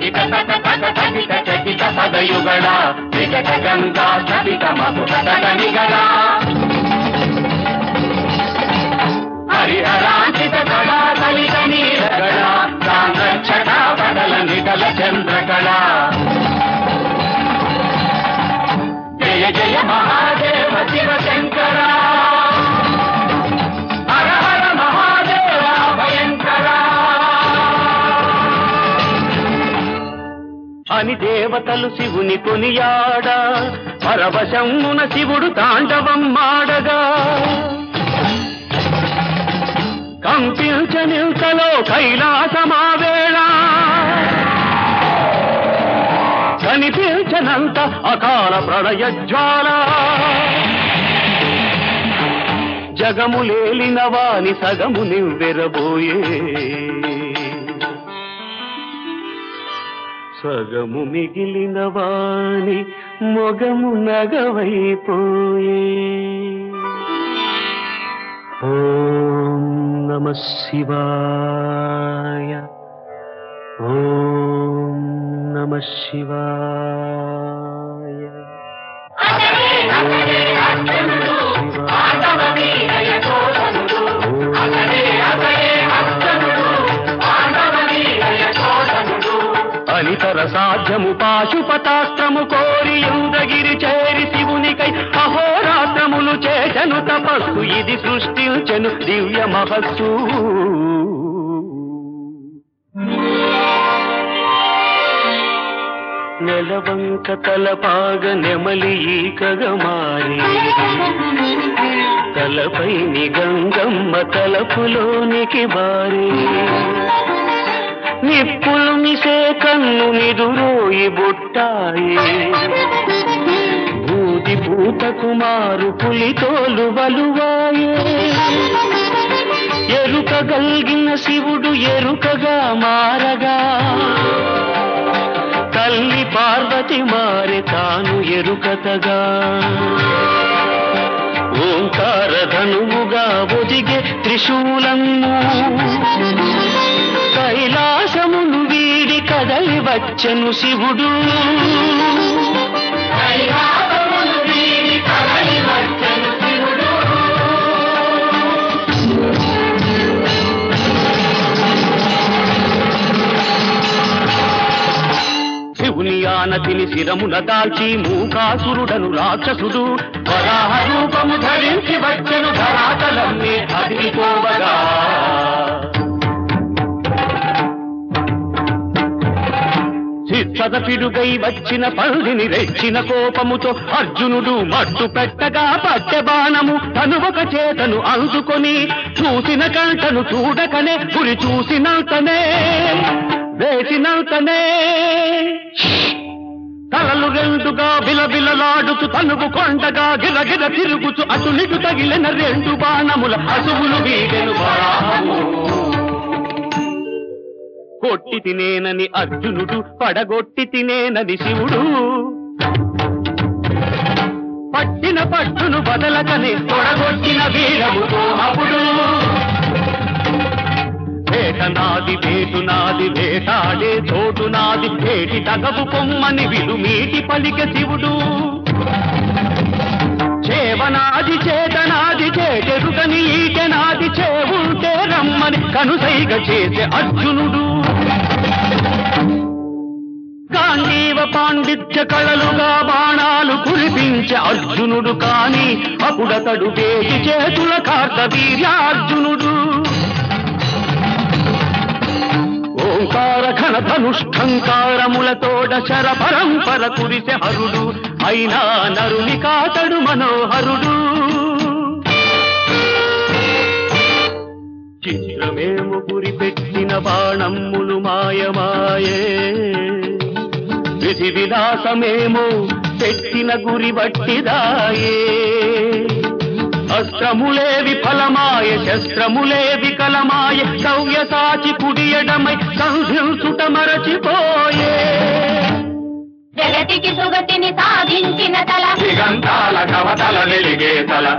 తకిట తక తక తకిట చకిట పదయుగళ వికట గంగా సకిట మధుర నిగళ హరిహరాంచిత కళా కలిత నీలగళ సాంద్రక్షణ పడల నిగల చంద్రకళ జయ జయ మహాదేవ శివ శంకర హర హర మహాదేవ భయంకర అని దేవతలు శివుని కొనియాడ పరవశమున శివుడు తాండవం మాడగా కంపించనింతలో కైలాసమావేళ కనిపించనంత అకాల ప్రళయ జ్వాల జగములేలిన వాని సగము నివ్వెరబోయే సగము మిగిలిన వాని మొగము నగవైపోయే ఓం నమ శివాయ ఓం నమ శివాయ అనితర సాధ్యము పాశుపతాస్త్రము కోరి ఇంద్రగిరి చేరి శివునికై అహోరాత్రములు చేచను తపస్సు ఇది సృష్టించెను దివ్య మహస్సు నెలవంక తలపాగ నెమలి ఈకగా మారి తలపై గంగమ్మ తలపులోనికి బారి నిప్పులు మిసే కన్ను నిదురోయి బుట్టాయి బూది పూత కుమారు పులితోలు వలువాయే ఎరుక గల్గిన శివుడు ఎరుకగా మారగా తల్లి పార్వతి మారి తాను ఎరుకతగా ఓంకార ధనువుగా ఒదిగే త్రిశూలము కైలాసమును వీడి కదలి వచ్చెను శివుడు కైలాసమును వీడి కదలి వచ్చెను శివుడు శివుని ఆనతిని శిరమున దాల్చి మూకాసురుడను రాక్షసుడు వరాహ రూపము ధరించి వచ్చెను ధరాతలన్నీ అదిరిపోవగా చిత్తదపిడుగై వచ్చిన పల్లిని రెచ్చిన కోపముతో అర్జునుడు మట్టు పెట్టగా పట్టె బాణము తను ఒక చేతను అందుకొని చూసిన కంటను చూడకనే గురి చూసినంతనే వేసినంతనే తలలు రెండుగా బిలబిలలాడుతూ తనుగు కొండగా గిరగిర తిరుగుతూ అటు నిటు తగిలిన రెండు బాణముల అసువులు వీడెను వరాహము కొట్టి తినేనని అర్జునుడు పడగొట్టి తినేనని శివుడు పట్టిన పట్టును బదలకనే తొడగొట్టిన వీరముతో అప్పుడు వేట నాది వేటు నాది వేటాడే చోటు నాది వేటి తగవు పొమ్మని విలుమీటి పలిక శివుడు చేవనాది చేతనాది చేటెరుగని ఈటెనాది చేవుంటే రమ్మని కనుసైగ చేసే అర్జునుడు గాంధీవ పాండిత్య కళలుగా బాణాలు కురిపించే అర్జునుడు కాని అప్పుడతడు వేటి చేతుల కార్త వీర్యార్జునుడు ఓంకార ఘన ధనుష్ఠంకారములతోడ శర పరంపర కురిసె హరుడు అయినా నరుని కాతడు మనోహరుడు చిత్రమేము గురి పెట్టిన బాణమ్ములు మాయమాయే విధి విలాసమేమో పెట్టిన గురి బట్టిదాయే అస్త్రములే విఫలమాయ శస్త్రములే వికలమాయ సవ్య సాచి కుడియడమై సంధించుట మరచిపోయే జగతికి సుగతిని సాధించిన తల దిగంతాల కవతల వెలిగే తల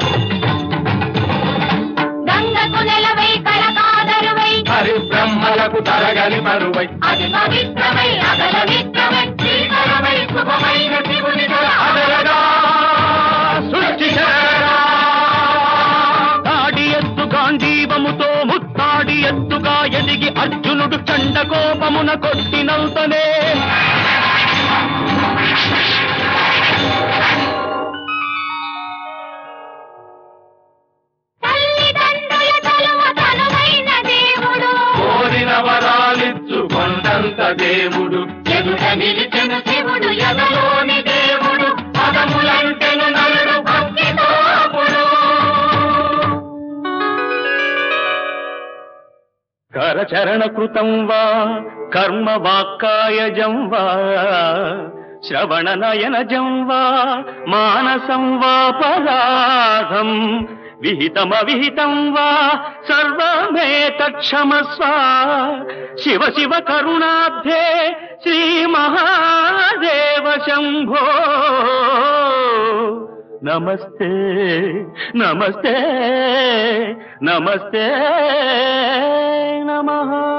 గంగకు నెలవై కళకాదరువై హరి బ్రహ్మలకు తరగని మరువై అది పవిత్రమై అగల అర్జునుడు చండ కోపమున కొట్టినంతనే తల్లిదండ్రుల తలువ తనువైన దేవుడు కోరిన వరాలిచ్చు కొండంత దేవుడు ఎదుట నిలిచెను శివుడు ఎదలోని దేవుడు పదములంటెను నలుడు భక్తితో అప్పుడు. కరచరణ కృతం వా కర్మ వాక్కాయజం వా శ్రవణ నయనజం వా మానసం వా పరాధం విహితమవిహితం వా సర్వమే తక్షమస్వ శివ శివ కరుణాబ్ధే శ్రీ మహాదేవ శంభో నమస్తే నమస్తే నమస్తే నమః